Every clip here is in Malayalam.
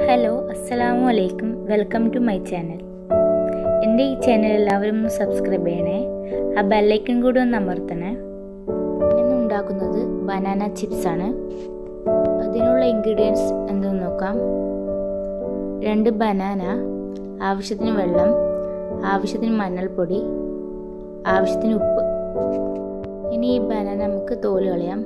ഹലോ അസ്സലാമു അലൈക്കും വെൽക്കം ടു മൈ ചാനൽ എൻ്റെ ഈ ചാനൽ എല്ലാവരും ഒന്ന് സബ്സ്ക്രൈബ് ചെയ്യണേ ആ ബെല്ലൈക്കൺ കൂടി ഒന്ന് അമർത്തണേ ഇന്ന് ഉണ്ടാക്കുന്നത് ബനാന ചിപ്സ് ആണ് അതിനുള്ള ഇൻഗ്രീഡിയൻസ് എന്തെന്ന് നോക്കാം രണ്ട് ബനാന ആവശ്യത്തിന് വെള്ളം ആവശ്യത്തിന് മഞ്ഞൾപ്പൊടി ആവശ്യത്തിന് ഉപ്പ് ഇനി ഈ ബനാന നമുക്ക് തോല് കളയാം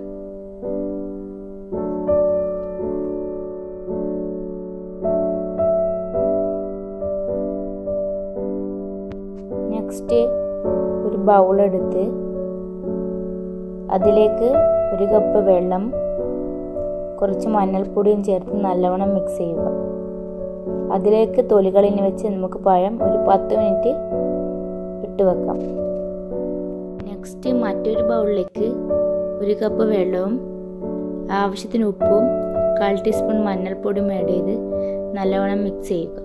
നെക്സ്റ്റ് ഒരു ബൗളെടുത്ത് അതിലേക്ക് ഒരു കപ്പ് വെള്ളം കുറച്ച് മഞ്ഞൾപ്പൊടിയും ചേർത്ത് നല്ലവണ്ണം മിക്സ് ചെയ്യുക അതിലേക്ക് തൊലികളിന് വെച്ച് നമുക്ക് പഴം ഒരു പത്ത് മിനിറ്റ് ഇട്ട് വെക്കാം നെക്സ്റ്റ് മറ്റൊരു ബൗളിലേക്ക് ഒരു കപ്പ് വെള്ളവും ആവശ്യത്തിന് ഉപ്പും കാൽ ടീസ്പൂൺ മഞ്ഞൾപ്പൊടിയും ആഡ് ചെയ്ത് നല്ലവണ്ണം മിക്സ് ചെയ്യുക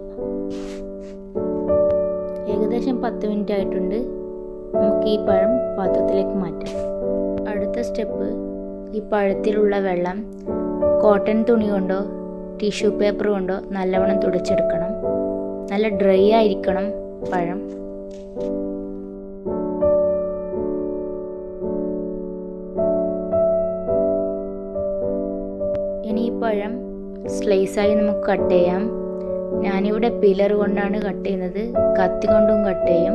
ഏകദേശം പത്ത് മിനിറ്റ് ആയിട്ടുണ്ട് നമുക്ക് ഈ പഴം പാത്രത്തിലേക്ക് മാറ്റാം അടുത്ത സ്റ്റെപ്പ് ഈ പഴത്തിലുള്ള വെള്ളം കോട്ടൺ തുണി കൊണ്ടോ ടിഷ്യൂ പേപ്പർ കൊണ്ടോ നല്ലവണ്ണം തുടച്ചെടുക്കണം നല്ല ഡ്രൈ ആയിരിക്കണം പഴം ഇനി ഈ പഴം സ്ലൈസായി നമുക്ക് കട്ട് ചെയ്യാം ഞാനിവിടെ പിലർ കൊണ്ടാണ് കട്ട് ചെയ്യുന്നത് കത്തി കൊണ്ടും കട്ട് ചെയ്യും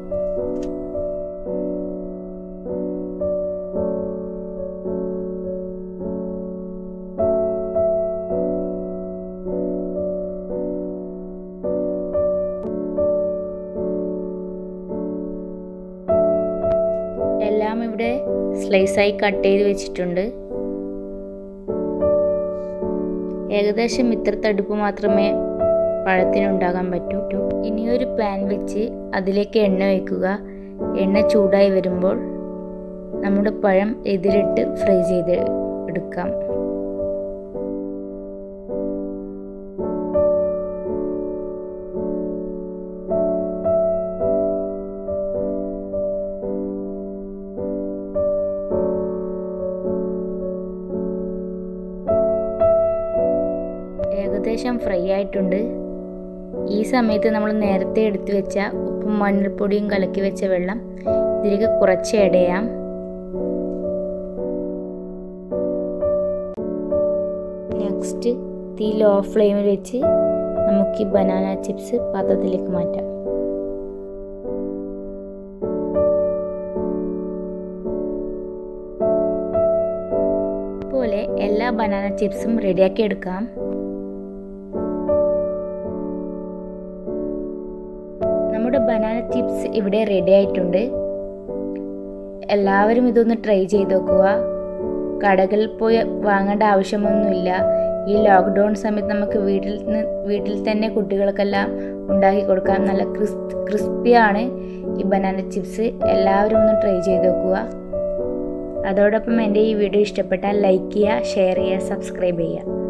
എല്ലാം ഇവിടെ സ്ലൈസായി കട്ട് ചെയ്ത് വെച്ചിട്ടുണ്ട് ഏകദേശം ഇത്ര തടുപ്പ് മാത്രമേ പഴത്തിനുണ്ടാകാൻ പറ്റൂ ഇനിയൊരു പാൻ വെച്ച് അതിലേക്ക് എണ്ണ വയ്ക്കുക എണ്ണ ചൂടായി വരുമ്പോൾ നമ്മുടെ പഴം ഇതിലിട്ട് ഫ്രൈ ചെയ്ത് എടുക്കാം ഏകദേശം ഫ്രൈ ആയിട്ടുണ്ട് ഈ സമയത്ത് നമ്മൾ നേരത്തെ എടുത്തു വെച്ച ഉപ്പും മഞ്ഞൾപ്പൊടിയും കലക്കി വെച്ച വെള്ളം ഇതിലേക്ക് കുറച്ച് ആഡ് ചെയ്യാം നെക്സ്റ്റ് തീ ലോ ഫ്ലെയിമിൽ വെച്ച് നമുക്ക് ഈ ബനാന ചിപ്സ് പാത്രത്തിലേക്ക് മാറ്റാം പോലെ എല്ലാ ബനാന ചിപ്സും റെഡിയാക്കി എടുക്കാം നമ്മുടെ ബനാന ചിപ്സ് ഇവിടെ റെഡി ആയിട്ടുണ്ട് എല്ലാവരും ഇതൊന്ന് ട്രൈ ചെയ്ത് നോക്കുക കടകളിൽ പോയി വാങ്ങേണ്ട ആവശ്യമൊന്നുമില്ല ഈ ലോക്ക്ഡൗൺ സമയത്ത് നമുക്ക് വീട്ടിൽ നിന്ന് വീട്ടിൽ തന്നെ കുട്ടികൾക്കെല്ലാം ഉണ്ടാക്കി കൊടുക്കാം നല്ല ക്രിസ് ക്രിസ്പിയാണ് ഈ ബനാന ചിപ്സ് എല്ലാവരും ഒന്ന് ട്രൈ ചെയ്ത് നോക്കുക അതോടൊപ്പം എൻ്റെ ഈ വീഡിയോ ഇഷ്ടപ്പെട്ടാൽ ലൈക്ക് ചെയ്യുക ഷെയർ ചെയ്യുക സബ്സ്ക്രൈബ് ചെയ്യുക